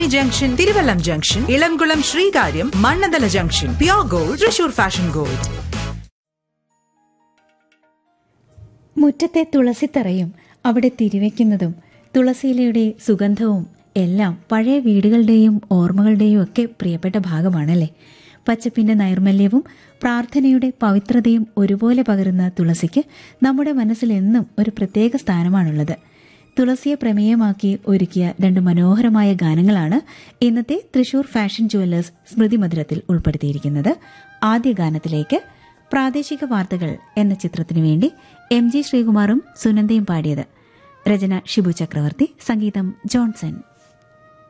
junction Thiruvallam junction Elamkulam Sreekaryam Mannanthala junction pure gold Thrissur fashion gold മുറ്റത്തെ തുളസിത്തറയും അവിടെ തിരിവെക്കുന്നതും തുളസിയിലയുടെ സുഗന്ധവും എല്ലാം പഴയ വീടുകളുടെയും ഓർമ്മകളുടെയും ഒക്കെ പ്രിയപ്പെട്ട ഭാഗമാണല്ലേ പച്ചപ്പിന്റെ നൈർമല്യവും പ്രാർത്ഥനയുടെ പവിത്രതയും ഒരുപോലെ പകരുന്ന തുളസിക്ക് നമ്മുടെ മനസ്സിൽ എന്നും ഒരു പ്രത്യേക സ്ഥാനമാണുള്ളത് തുളസിയെ പ്രമേയമാക്കി ഒരുക്കിയ രണ്ട് മനോഹരമായ ഗാനങ്ങളാണ് ഇന്നത്തെ തൃശൂർ ഫാഷൻ ജുവല്ലേഴ്സ് സ്മൃതി മധുരത്തിൽ ഉൾപ്പെടുത്തിയിരിക്കുന്നത് ആദ്യ ഗാനത്തിലേക്ക് പ്രാദേശിക വാർത്തകൾ എന്ന ചിത്രത്തിനു വേണ്ടി എം ജി ശ്രീകുമാറും സുനന്ദയും പാടിയത് രചന ഷിബു ചക്രവർത്തി സംഗീതം ജോൺസൺ